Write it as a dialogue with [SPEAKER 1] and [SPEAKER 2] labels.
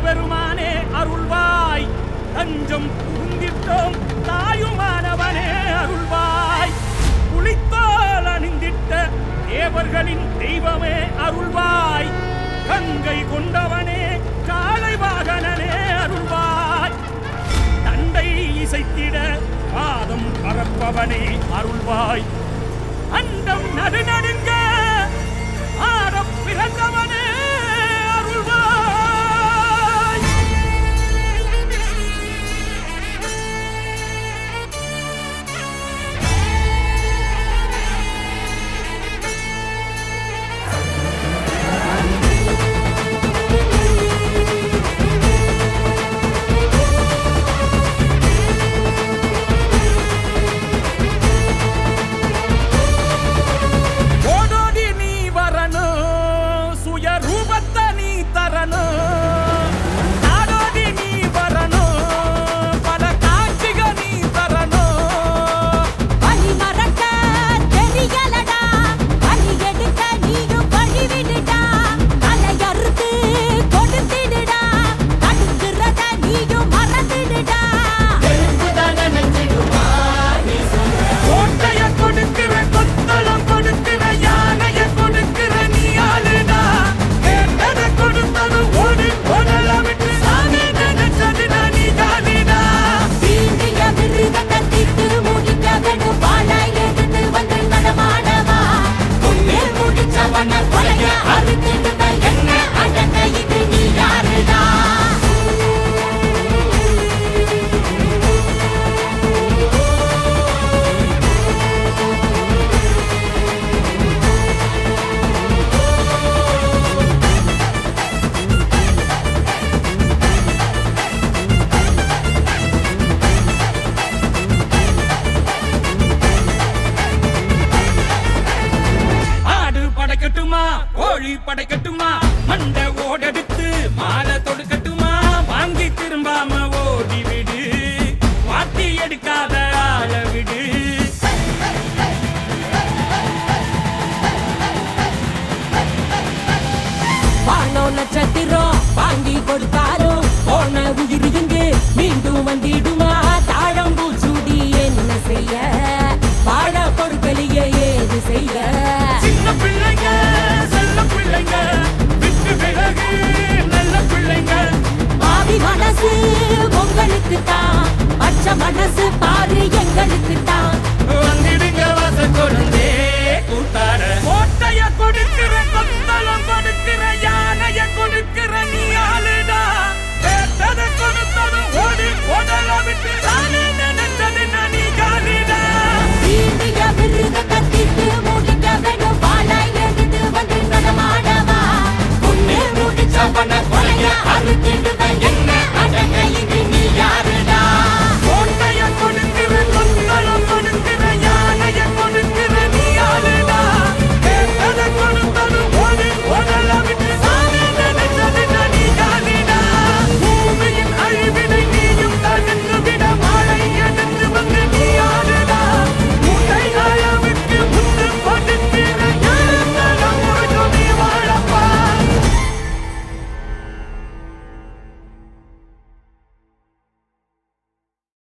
[SPEAKER 1] சிவபெருமானே அருள்வாய் தஞ்சம் புகுந்திட்டோம் தாயுமானவனே அருள்வாய் புலித்தோல் அணிந்திட்ட தேவர்களின் தெய்வமே அருள்வாய் கங்கை கொண்டவனே காளை வாகனனே அருள்வாய் தண்டை இசைத்திட பாதம் பரப்பவனே அருள்வாய் அண்டம் நடுநடுங்க ஆடப் பிறந்தவனே அருள்வாய் ஓடோடி நீ வரணும் சுய ரூபத்தை நீ தரணும் நாடோடி நீ வரணும் பல காட்சிக நீ தரணும்
[SPEAKER 2] வழி மறக்க தெரியலடா வழி எடுக்க நீயும் வழி விடுடா தலையறுத்து கொடுத்திடுடா தடுக்கிறத நீயும் மறந்துடுடா
[SPEAKER 1] கோட்டைய கொடுக்கிற கொத்தளம் கொடுக்கிற யானைய கொடுக்கிற நீ ஆளுடா கேட்டத கொடுத்தது ஓடி ஓடல விட்டு சாமி நினைச்சதுடா நீ ஜாலிடா
[SPEAKER 2] தீண்டிய மிருகத்தை திட்டு முடிக்க வேணும் பாலாய் எடுத்து வந்து நடமாடவா உன்னே முடிச்சவன கொலைய அறுத்திடுத என்ன அடங்க இது நீ யாருடா
[SPEAKER 1] ஆடு படைக்கட்டுமா கோழி படைக்கட்டுமா மண்டை ஓடெடுத்து மாலை தொடுக்கட்டுமா வாங்கி திரும்பாம ஓடி விடு வாட்டி எடுக்காத ஆள விடு
[SPEAKER 2] வானம் நட்சத்திரம் வாங்கி கொடுத்தாலும் போன உயிர் இங்கு மீண்டும் வந்திடுமா தாழம்பூ சூடி என்ன செய்ய வாழ பொருட்களிய ஏது செய்ய
[SPEAKER 1] சின்ன பிள்ளைங்க செல்ல பிள்ளைங்க விட்டு விலகு நல்ல பிள்ளைங்க
[SPEAKER 2] பாவி மனசு உங்களுக்கு தான் பச்ச மனசு பாரு எங்களுக்கு தான்
[SPEAKER 1] வந்திடுங்க வாச கொழுந்தே கூத்தாட கோட்டைய கொடுக்கிற கொத்தளம் கொடுக்கிற யானைய கொடுக்கிற நீ ஆளுடா கேட்டதை கொடுத்தது ஓடி ஓடல விட்டு தானே நினைச்சது நீ காலிடா
[SPEAKER 2] தீண்டிய மிருகத்தை திட்டு முடிக்க வேணும் பாலாய் எடுத்து வந்து நடமாடவா உன்னே முடிச்சவன கொலைய அறுத்திடுத